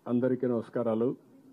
అందరికీ నమస్కారాలు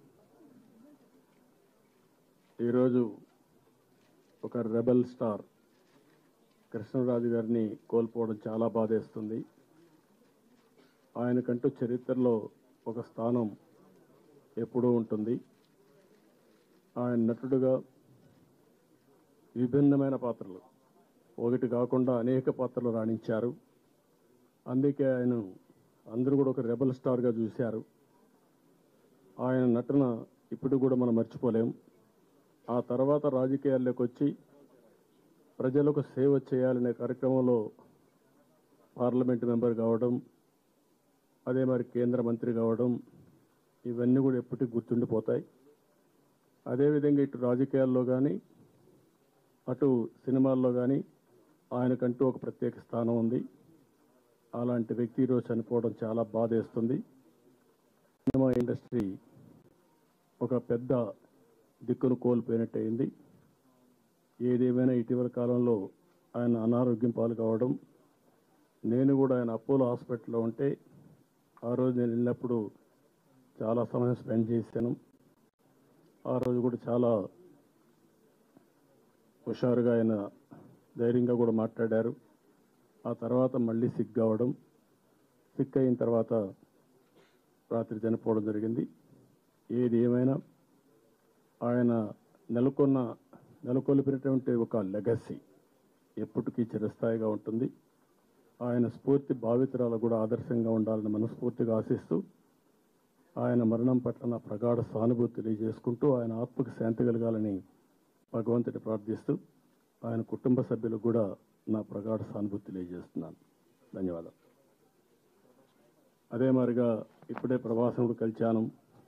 ఈరోజు ఒక రెబల్ స్టార్ కృష్ణరాజు గారిని కోల్పోవడం చాలా బాధేస్తుంది ఆయనకంటూ చరిత్రలో ఒక స్థానం ఎప్పుడూ ఉంటుంది ఆయన నటుడుగా విభిన్నమైన పాత్రలు ఒకటి కాకుండా అనేక పాత్రలు రాణించారు అందుకే ఆయన అందరూ కూడా ఒక రెబల్ స్టార్గా చూశారు ఆయన నటన ఇప్పుడు కూడా మనం మర్చిపోలేం ఆ తర్వాత రాజకీయాల్లోకి వచ్చి ప్రజలకు సేవ చేయాలనే కార్యక్రమంలో పార్లమెంట్ మెంబర్ కావడం అదే మరి కేంద్ర మంత్రి కావడం ఇవన్నీ కూడా ఎప్పటికీ గుర్తుండిపోతాయి అదేవిధంగా ఇటు రాజకీయాల్లో కానీ అటు సినిమాల్లో కానీ ఆయనకంటూ ఒక ప్రత్యేక స్థానం ఉంది అలాంటి వ్యక్తి ఈరోజు చనిపోవడం చాలా బాధేస్తుంది సినిమా ఇండస్ట్రీ ఒక పెద్ద దిక్కును కోల్పోయినట్టయింది ఏదేమైనా ఇటీవల కాలంలో ఆయన అనారోగ్యం పాలు కావడం నేను కూడా ఆయన అపోలో హాస్పిటల్లో ఉంటే ఆ రోజు నేను వెళ్ళినప్పుడు చాలా సమయం స్పెండ్ చేశాను ఆ రోజు కూడా చాలా హుషారుగా ఆయన ధైర్యంగా కూడా మాట్లాడారు ఆ తర్వాత మళ్ళీ సిక్ కావడం సిక్ అయిన తర్వాత రాత్రి చనిపోవడం జరిగింది ఏది ఏమైనా ఆయన నెలకొన్న నెలకొల్పినటువంటి ఒక లెగసీ ఎప్పటికీ చిరస్థాయిగా ఉంటుంది ఆయన స్ఫూర్తి భావితరాలకు కూడా ఆదర్శంగా ఉండాలని మనస్ఫూర్తిగా ఆశిస్తూ ఆయన మరణం పట్ల నా ప్రగాఢ సానుభూతి తెలియజేసుకుంటూ ఆయన ఆత్మకు శాంతి కలగాలని భగవంతుని ప్రార్థిస్తూ ఆయన కుటుంబ సభ్యులకు కూడా నా ప్రగాఢ సానుభూతి తెలియజేస్తున్నాను ధన్యవాదాలు అదే మరిగా ఇప్పుడే ప్రభాసంలో కలిశాను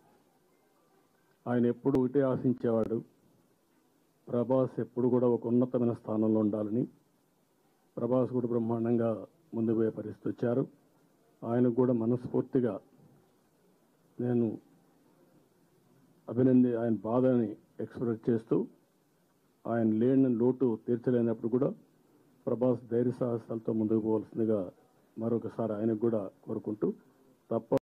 ఆయన ఎప్పుడు ఒకటే ఆశించేవాడు ప్రభాస్ ఎప్పుడు కూడా ఒక ఉన్నతమైన స్థానంలో ఉండాలని ప్రభాస్ కూడా బ్రహ్మాండంగా ముందు పోయే పరిస్థితి వచ్చారు ఆయనకు కూడా మనస్ఫూర్తిగా నేను అభినంది ఆయన బాధని ఎక్స్ప్రెస్ చేస్తూ ఆయన లేని లోటు తీర్చలేనప్పుడు కూడా ప్రభాస్ ధైర్య సాహసాలతో ముందుకు పోవాల్సిందిగా మరొకసారి ఆయనకు కూడా కోరుకుంటూ తప్ప